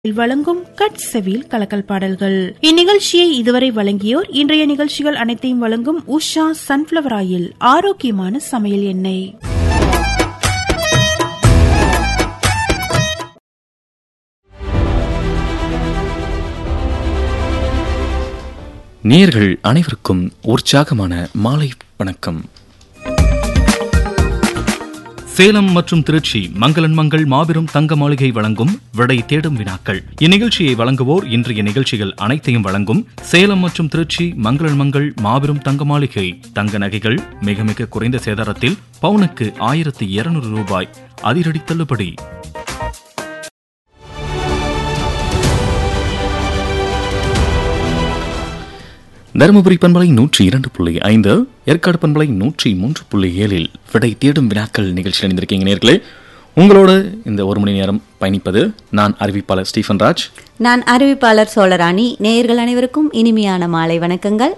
வழங்கும் கட்செவில் கலக்கல் பாடல்கள் இந்நிகழ்ச்சியை இதுவரை வழங்கியோர் இன்றைய நிகழ்ச்சிகள் அனைத்தையும் வழங்கும் உஷா சன்ஃபிளவர் ஆயில் ஆரோக்கியமான சமையல் எண்ணெய் நேர்கள் அனைவருக்கும் உற்சாகமான மாலை வணக்கம் சேலம் மற்றும் திருச்சி மங்களன் மங்கள் மாபெரும் தங்க மாளிகை வழங்கும் விடை தேடும் வினாக்கள் இந்நிகழ்ச்சியை வழங்குவோர் இன்றைய நிகழ்ச்சிகள் அனைத்தையும் வழங்கும் சேலம் மற்றும் திருச்சி மங்களன் மங்கள் மாபெரும் தங்க மாளிகை தங்க நகைகள் மிக மிக குறைந்த சேதாரத்தில் பவுனுக்கு ஆயிரத்தி இருநூறு ரூபாய் அதிரடி தள்ளுபடி தருமபுரி பண்பலை நூற்றி இரண்டு புள்ளி ஐந்து ஏற்காடு பண்பலை நூற்றி மூன்று புள்ளி ஏழில் விடை தேடும் வினாக்கள் நிகழ்ச்சியில் இணைந்திருக்கீங்க நேர்களே உங்களோடு இந்த ஒரு மணி நேரம் பயணிப்பது நான் அறிவிப்பாளர் ஸ்டீஃபன் ராஜ் நான் அறிவிப்பாளர் சோழராணி நேயர்கள் அனைவருக்கும் இனிமையான மாலை வணக்கங்கள்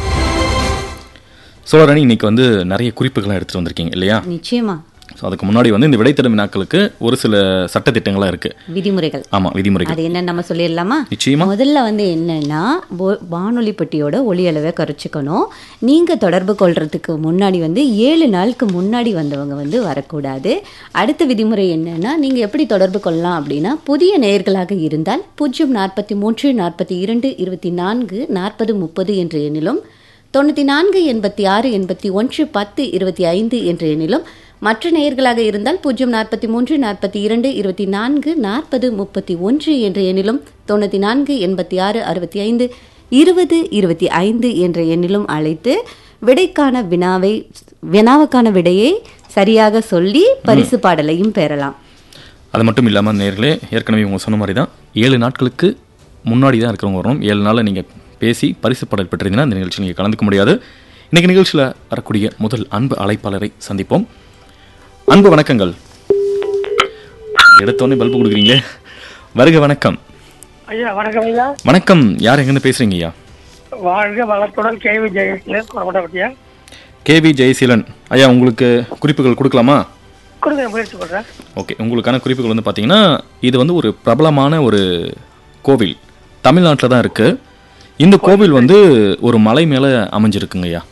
சோழரணி இன்னைக்கு வந்து நிறைய குறிப்புகள்லாம் எடுத்துட்டு வந்திருக்கீங்க இல்லையா நிச்சயமா ஸோ அதுக்கு முன்னாடி வந்து இந்த விடை தேடும் வினாக்களுக்கு ஒரு சில சட்டத்திட்டங்கள்லாம் இருக்கு விதிமுறைகள் ஆமா விதிமுறைகள் அது என்னன்னு நம்ம சொல்லிடலாமா நிச்சயமா முதல்ல வந்து என்னன்னா ஒ- வானொலி பெட்டியோட ஒலி அளவை குறைச்சிக்கணும் நீங்க தொடர்பு கொள்றதுக்கு முன்னாடி வந்து ஏழு நாளுக்கு முன்னாடி வந்தவங்க வந்து வரக்கூடாது அடுத்த விதிமுறை என்னன்னா நீங்க எப்படி தொடர்பு கொள்ளலாம் அப்படின்னா புதிய நேயர்களாக இருந்தால் பூஜ்ஜியம் நாற்பத்தி மூன்று நாற்பத்தி இரண்டு இருபத்தி நான்கு நாற்பது முப்பது என்ற எண்ணிலும் தொண்ணூற்றி நான்கு எண்பத்தி ஆறு எண்பத்தி ஒன்று பத்து இருபத்தி ஐந்து என்ற எண்ணிலும் மற்ற நேயர்களாக இருந்தால் பூஜ்ஜியம் நாற்பத்தி மூன்று நாற்பத்தி இரண்டு இருபத்தி நான்கு நாற்பது முப்பத்தி ஒன்று என்ற எண்ணிலும் தொண்ணூற்றி நான்கு எண்பத்தி ஆறு அறுபத்தி ஐந்து இருபது இருபத்தி ஐந்து என்ற எண்ணிலும் அழைத்து விடைக்கான வினாவை வினாவுக்கான விடையை சரியாக சொல்லி பரிசு பாடலையும் பெறலாம் அது மட்டும் இல்லாமல் நேர்களே ஏற்கனவே இவங்க சொன்ன மாதிரி தான் ஏழு நாட்களுக்கு முன்னாடி தான் இருக்கிறவங்க வரணும் ஏழு நாளில் நீங்கள் பேசி பரிசு பாடல் பெற்றிருந்தீங்கன்னா இந்த நிகழ்ச்சியில் நீங்கள் கலந்துக்க முடியாது இன்னைக்கு நிகழ்ச்சியில் வரக்கூடிய முதல் அன்பு அழைப்பாளரை சந்திப்போம் அன்பு வணக்கங்கள் எடுத்தோடனே பல்பு கொடுக்குறீங்களே வருக வணக்கம் ஐயா வணக்கம் ஐயா வணக்கம் யார் எங்கேருந்து பேசுறீங்க ஐயா வாழ்க வளத்துடன் கேவி ஜெயசீலன் புறப்பட்டபடியா கேவி ஜெயசீலன் ஐயா உங்களுக்கு குறிப்புகள் கொடுக்கலாமா கொடுங்க முயற்சி பண்றேன் ஓகே உங்களுக்கான குறிப்புகள் வந்து பார்த்தீங்கன்னா இது வந்து ஒரு பிரபலமான ஒரு கோவில் தமிழ்நாட்டில் தான் இருக்கு இந்த கோவில் வந்து ஒரு மலை மேலே அமைஞ்சிருக்குங்க ஐயா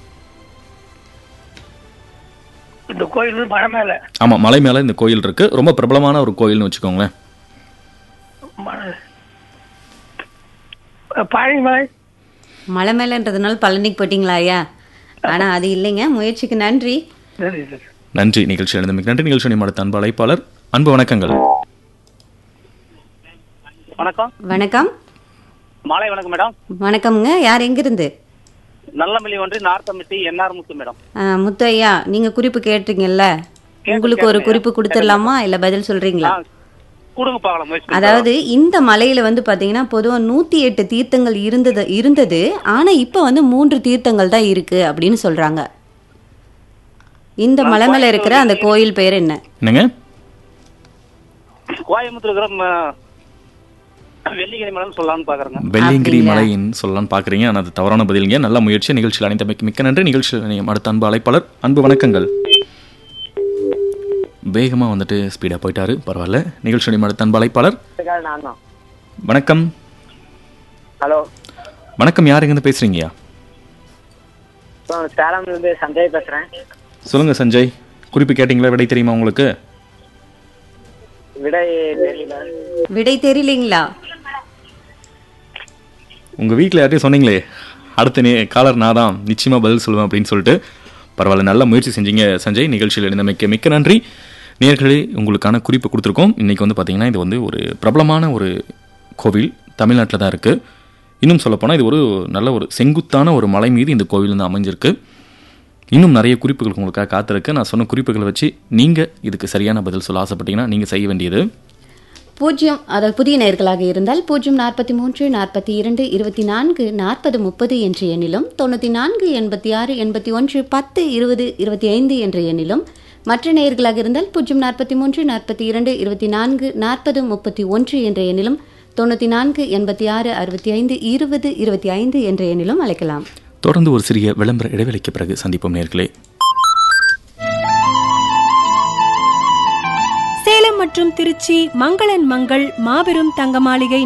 இந்த கோயில் வந்து மலை மேல ஆமாம் மலை மேலே இந்த கோயில் இருக்கு ரொம்ப பிரபலமான ஒரு கோயில்னு வச்சுக்கோங்களேன் மலை பழனிமலை மலை மேலன்றதுனால பழனிக்கு போயிட்டீங்களா ஐயா ஆனா அது இல்லைங்க முயற்சிக்கு நன்றி சரி சரி நன்றி நிகழ்ச்சி எழுந்தமைக்கு நன்றி நிகழ்ச்சி அடுத்த அன்பு அழைப்பாளர் அன்பு வணக்கங்கள் வணக்கம் வணக்கம் மாலை வணக்கம் மேடம் வணக்கம்ங்க யார் எங்கிருந்து நல்லமல்லி ஒன்றி நார்த்தமிட்டி என்ஆர் முத்து மேடம் ஆ, முத்து ஐயா நீங்க குறிப்பு கேட்டீங்கல்ல உங்களுக்கு ஒரு குறிப்பு கொடுத்துடலாமா இல்ல பதில் சொல்றீங்களா ஆ, கொடுங்க பார்க்கலாம் முயற்சி பண்ணி அதாவது இந்த மலையில வந்து பாத்தீங்கன்னா பொதுவா நூத்தி எட்டு தீர்த்தங்கள் இருந்தது இருந்தது ஆனா இப்ப வந்து மூன்று தீர்த்தங்கள் தான் இருக்கு அப்படின்னு சொல்றாங்க இந்த மலை மேல இருக்கிற அந்த கோயில் பேர் என்ன என்னங்க பார்க்கலாம். கோயம்புத்தூர் இருக்கிற ம- வெள்ளிக்கிழமை மேடம் சொல்லலாம்னு பாக்குறேங்க வெள்ளியங்கிரி அப்படிங்களா? மலைன்னு சொல்லலாம்னு பார்க்குறீங்க ஆனால் அது தவறான பதிலுங்க நல்ல முயற்சி நிகழ்ச்சியில் அனைத்தமைக்கு மிக்க நன்றி நிகழ்ச்சியில் அடுத்த அன்பு அழைப்பாளர் அன்பு வணக்கங்கள் வேகமாக வந்துட்டு ஸ்பீடாக போயிட்டாரு பரவாயில்ல நிகழ்ச்சியுடைய அடுத்த அன்பு அழைப்பாளர் நான் தான் வணக்கம் ஹலோ வணக்கம் யார் எங்கேருந்து பேசுறீங்கய்யா சேலம்ல இருந்து சஞ்சய் பேசுறேன் சொல்லுங்க சஞ்சய் குறிப்பு கேட்டிங்களா விடை தெரியுமா உங்களுக்கு விடை தெரியல விடை தெரியலீங்களா உங்க வீட்டில் யார்ட்டையும் சொன்னீங்களே அடுத்த நே காலர் நான் தான் நிச்சயமா பதில் சொல்லுவேன் அப்படின்னு சொல்லிட்டு பரவாயில்ல நல்ல முயற்சி செஞ்சீங்க சஞ்சய் நிகழ்ச்சியில் இருந்தமைக்கு மிக்க நன்றி நேர்களே உங்களுக்கான குறிப்பு கொடுத்துருக்கோம் இன்னைக்கு வந்து பார்த்தீங்கன்னா இது வந்து ஒரு பிரபலமான ஒரு கோவில் தமிழ்நாட்டில் தான் இருக்கு இன்னும் சொல்லப்போனால் இது ஒரு நல்ல ஒரு செங்குத்தான ஒரு மலை மீது இந்த கோவில் வந்து அமைஞ்சிருக்கு இன்னும் நிறைய குறிப்புகள் உங்களுக்காக காத்திருக்கு நான் சொன்ன குறிப்புகளை வச்சு நீங்கள் இதுக்கு சரியான பதில் சொல்ல ஆசைப்பட்டீங்கன்னா நீங்கள் செய்ய வேண்டியது பூஜ்ஜியம் அதாவது புதிய நேர்களாக இருந்தால் பூஜ்ஜியம் நாற்பத்தி மூன்று நாற்பத்தி இரண்டு இருபத்தி நான்கு நாற்பது முப்பது என்ற எண்ணிலும் தொண்ணூற்றி நான்கு எண்பத்தி ஆறு எண்பத்தி ஒன்று பத்து இருபது இருபத்தி ஐந்து என்ற எண்ணிலும் மற்ற நேயர்களாக இருந்தால் பூஜ்ஜியம் நாற்பத்தி மூன்று நாற்பத்தி இரண்டு இருபத்தி நான்கு நாற்பது முப்பத்தி ஒன்று என்ற எண்ணிலும் தொண்ணூற்றி நான்கு எண்பத்தி ஆறு அறுபத்தி ஐந்து இருபது இருபத்தி ஐந்து என்ற எண்ணிலும் அழைக்கலாம் தொடர்ந்து ஒரு சிறிய விளம்பர இடைவெளிக்கு பிறகு சந்திப்போம் நேர்களே சேலம் மற்றும் திருச்சி மங்களன் மங்கள் மாபெரும் தங்க மாளிகை